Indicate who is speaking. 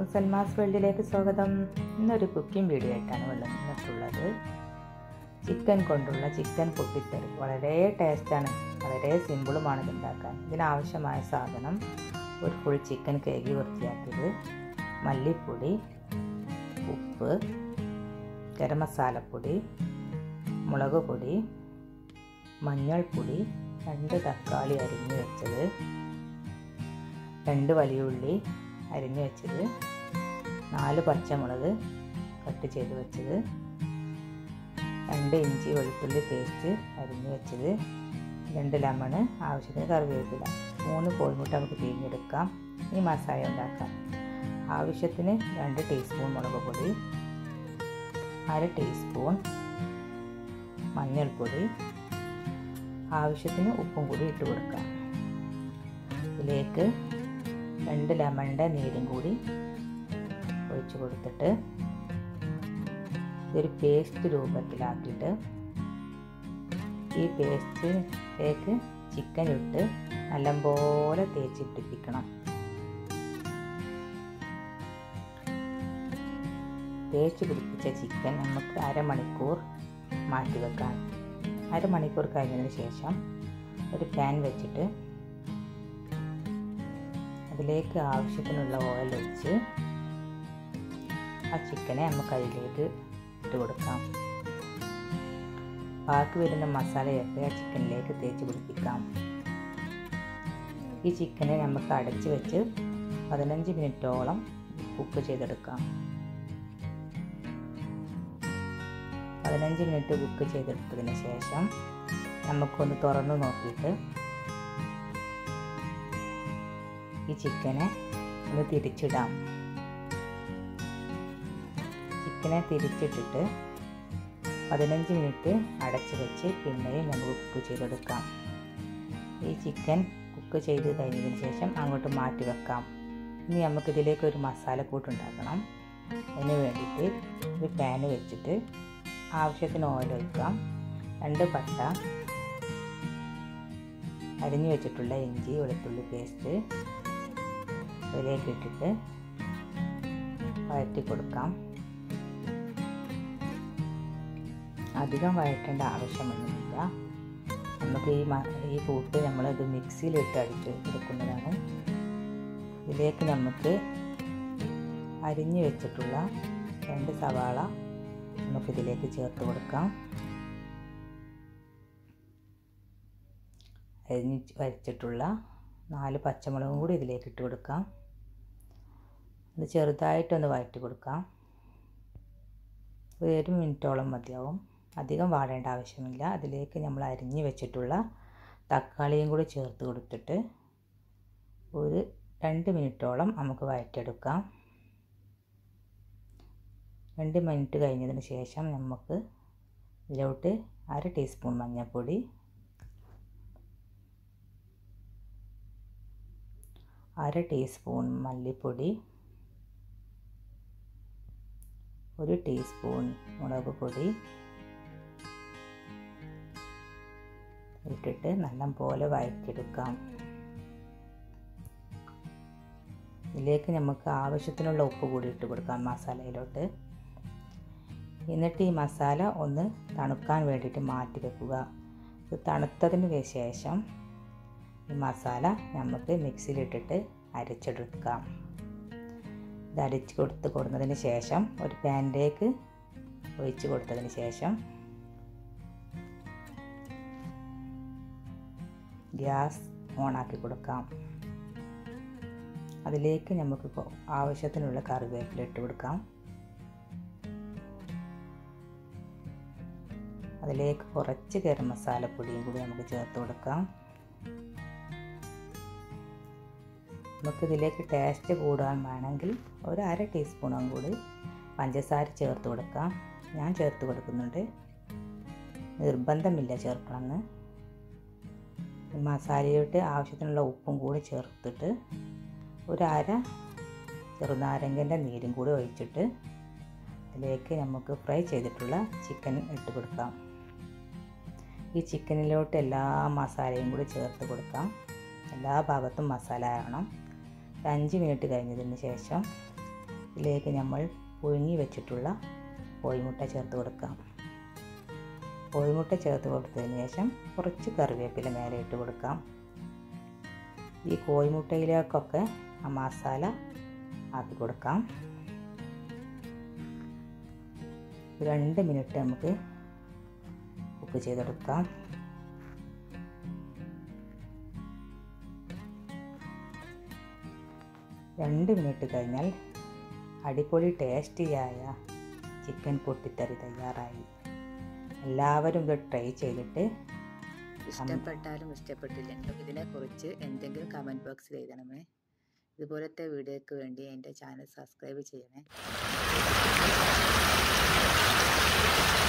Speaker 1: സൽമാസ് വേൾഡിലേക്ക് സ്വാഗതം ഇന്നൊരു കുക്കിംഗ് വീഡിയോ ആയിട്ടാണ് വന്നിട്ടുള്ളത് ചിക്കൻ കൊണ്ടുള്ള ചിക്കൻ പൊട്ടിത്തെറി വളരെ ടേസ്റ്റാണ് വളരെ സിമ്പിളുമാണ് ഇത് ഉണ്ടാക്കാൻ ഇതിനാവശ്യമായ സാധനം ഒരു ഫുൾ ചിക്കൻ കേകി വൃത്തിയാക്കിയത് മല്ലിപ്പൊടി ഉപ്പ് ഗരം മസാലപ്പൊടി മുളക് പൊടി മഞ്ഞൾപ്പൊടി രണ്ട് തക്കാളി അരിഞ്ഞു വെച്ചത് രണ്ട് വലിയ ഉള്ളി അരിഞ്ഞു വെച്ചത് നാല് പച്ചമുളക് കട്ട് ചെയ്ത് വെച്ചത് രണ്ട് ഇഞ്ചി വെളുത്തുള്ളി പേസ്റ്റ് അരിഞ്ഞു വെച്ചത് രണ്ട് ലെമണ് ആവശ്യത്തിന് കറിവേപ്പില മൂന്ന് കോഴിമുട്ട നമുക്ക് പിഴിഞ്ഞെടുക്കാം ഈ മസാല ഉണ്ടാക്കാം ആവശ്യത്തിന് രണ്ട് ടീസ്പൂൺ മുളക് പൊടി അര ടീസ്പൂൺ മഞ്ഞൾപ്പൊടി ആവശ്യത്തിന് ഉപ്പും കൂടി ഇട്ട് കൊടുക്കാം ഇതിലേക്ക് രണ്ട് ലെമണിൻ്റെ നീരും കൂടി ഒഴിച്ച് കൊടുത്തിട്ട് ഇതൊരു പേസ്റ്റ് രൂപത്തിലാക്കിയിട്ട് ഈ പേസ്റ്റിലേക്ക് ചിക്കൻ ഇട്ട് നല്ലപോലെ തേച്ചിട്ടിപ്പിക്കണം തേച്ച് പിടിപ്പിച്ച ചിക്കൻ നമുക്ക് അരമണിക്കൂർ മാറ്റി വെക്കാം അരമണിക്കൂർ കഴിഞ്ഞതിന് ശേഷം ഒരു പാൻ വെച്ചിട്ട് അതിലേക്ക് ആവശ്യത്തിനുള്ള ഓയിൽ ഒഴിച്ച് ആ ചിക്കനെ നമുക്ക് അതിലേക്ക് ഇട്ട് കൊടുക്കാം ബാക്കി വരുന്ന മസാലയൊക്കെ ആ ചിക്കനിലേക്ക് തേച്ച് പിടിപ്പിക്കാം ഈ ചിക്കനെ നമുക്ക് അടച്ച് വെച്ച് പതിനഞ്ച് മിനിറ്റോളം കുക്ക് ചെയ്തെടുക്കാം പതിനഞ്ച് മിനിറ്റ് കുക്ക് ചെയ്തെടുത്തതിന് ശേഷം നമുക്കൊന്ന് തുറന്ന് നോക്കിയിട്ട് ഈ ചിക്കനെ ഒന്ന് തിരിച്ചിടാം ചിക്കനെ തിരിച്ചിട്ടിട്ട് പതിനഞ്ച് മിനിറ്റ് അടച്ച് വെച്ച് പിന്നെയും നമുക്ക് കുക്ക് ചെയ്തെടുക്കാം ഈ ചിക്കൻ കുക്ക് ചെയ്ത് കഴിഞ്ഞതിന് ശേഷം അങ്ങോട്ട് മാറ്റി വെക്കാം ഇനി നമുക്കിതിലേക്ക് ഒരു മസാലക്കൂട്ട് ഉണ്ടാക്കണം അതിന് വേണ്ടിയിട്ട് ഒരു പാന് വെച്ചിട്ട് ആവശ്യത്തിന് ഓയിൽ ഒഴിക്കാം രണ്ട് പട്ട അരിഞ്ഞു വെച്ചിട്ടുള്ള ഇഞ്ചി വെളുത്തുള്ളി പേസ്റ്റ് ഇതിലേക്ക് ഇട്ടിട്ട് വഴറ്റി കൊടുക്കാം അധികം വഴറ്റേണ്ട ആവശ്യമൊന്നുമില്ല നമുക്ക് ഈ ഈ കൂട്ട് നമ്മളിത് മിക്സിയിലിട്ട് അടിച്ച് എടുക്കുന്നതാണ് ഇതിലേക്ക് നമുക്ക് അരിഞ്ഞു വെച്ചിട്ടുള്ള രണ്ട് സവാള നമുക്കിതിലേക്ക് ചേർത്ത് കൊടുക്കാം അരിഞ്ഞ് വരച്ചിട്ടുള്ള നാല് പച്ചമുളകും കൂടി ഇതിലേക്ക് ഇട്ട് കൊടുക്കാം അത് ചെറുതായിട്ടൊന്ന് വഴറ്റി കൊടുക്കാം ഒരു മിനിറ്റോളം മതിയാവും അധികം വാടേണ്ട ആവശ്യമില്ല അതിലേക്ക് നമ്മൾ അരിഞ്ഞ് വെച്ചിട്ടുള്ള തക്കാളിയും കൂടി ചേർത്ത് കൊടുത്തിട്ട് ഒരു രണ്ട് മിനിറ്റോളം നമുക്ക് വഴറ്റിയെടുക്കാം രണ്ട് മിനിറ്റ് കഴിഞ്ഞതിന് ശേഷം നമുക്ക് ഇതിലോട്ട് അര ടീസ്പൂൺ മഞ്ഞൾപ്പൊടി അര ടീസ്പൂൺ മല്ലിപ്പൊടി ഒരു ടീസ്പൂൺ മുളക് പൊടി ഇട്ടിട്ട് നല്ലപോലെ വഴറ്റിയെടുക്കാം ഇതിലേക്ക് നമുക്ക് ആവശ്യത്തിനുള്ള ഉപ്പ് കൂടി ഇട്ട് കൊടുക്കാം മസാലയിലോട്ട് എന്നിട്ട് ഈ മസാല ഒന്ന് തണുക്കാൻ വേണ്ടിയിട്ട് മാറ്റി വെക്കുക ഇത് തണുത്തതിന് ശേഷം ഈ മസാല നമുക്ക് മിക്സിയിലിട്ടിട്ട് അരച്ചെടുക്കാം ഇത് അരച്ച് കൊടുത്ത് കൊടുത്തതിന് ശേഷം ഒരു പാനിലേക്ക് ഒഴിച്ച് കൊടുത്തതിന് ശേഷം ഗ്യാസ് ഓണാക്കി കൊടുക്കാം അതിലേക്ക് നമുക്ക് ആവശ്യത്തിനുള്ള കറിവേപ്പില ഇട്ട് കൊടുക്കാം അതിലേക്ക് കുറച്ച് ഗരം മസാലപ്പൊടിയും കൂടി നമുക്ക് ചേർത്ത് കൊടുക്കാം നമുക്കിതിലേക്ക് ടേസ്റ്റ് കൂടാൻ വേണമെങ്കിൽ ഒരു അര ടീസ്പൂണും കൂടി പഞ്ചസാര ചേർത്ത് കൊടുക്കാം ഞാൻ ചേർത്ത് കൊടുക്കുന്നുണ്ട് നിർബന്ധമില്ല ചേർക്കണമെന്ന് മസാലയിട്ട് ആവശ്യത്തിനുള്ള ഉപ്പും കൂടി ചേർത്തിട്ട് ഒരു അര ചെറുനാരങ്ങൻ്റെ നീരും കൂടി ഒഴിച്ചിട്ട് അതിലേക്ക് നമുക്ക് ഫ്രൈ ചെയ്തിട്ടുള്ള ചിക്കൻ ഇട്ട് കൊടുക്കാം ഈ ചിക്കനിലോട്ട് എല്ലാ മസാലയും കൂടി ചേർത്ത് കൊടുക്കാം എല്ലാ ഭാഗത്തും മസാല ആവണം ഒരു അഞ്ച് മിനിറ്റ് കഴിഞ്ഞതിന് ശേഷം ഇതിലേക്ക് നമ്മൾ പുഴുങ്ങി വെച്ചിട്ടുള്ള കോഴിമുട്ട ചേർത്ത് കൊടുക്കാം കോഴിമുട്ട ചേർത്ത് കൊടുത്തതിന് ശേഷം കുറച്ച് കറിവേപ്പില മേലെ ഇട്ട് കൊടുക്കാം ഈ കോഴിമുട്ടയിലേക്കൊക്കെ ആ മസാല ആക്കി കൊടുക്കാം രണ്ട് മിനിറ്റ് നമുക്ക് കുക്ക് ചെയ്തെടുക്കാം രണ്ട് മിനിറ്റ് കഴിഞ്ഞാൽ അടിപൊളി ടേസ്റ്റിയായ ചിക്കൻ പൊട്ടിത്തറി തയ്യാറായി എല്ലാവരും ഇത് ട്രൈ ചെയ്തിട്ട്
Speaker 2: ഇഷ്ടപ്പെട്ടാലും ഇഷ്ടപ്പെട്ടില്ലെങ്കിലും ഇതിനെക്കുറിച്ച് എന്തെങ്കിലും കമൻറ്റ് ബോക്സിൽ എഴുതണമേ ഇതുപോലത്തെ വീഡിയോയ്ക്ക് വേണ്ടി എൻ്റെ ചാനൽ സബ്സ്ക്രൈബ് ചെയ്യണേ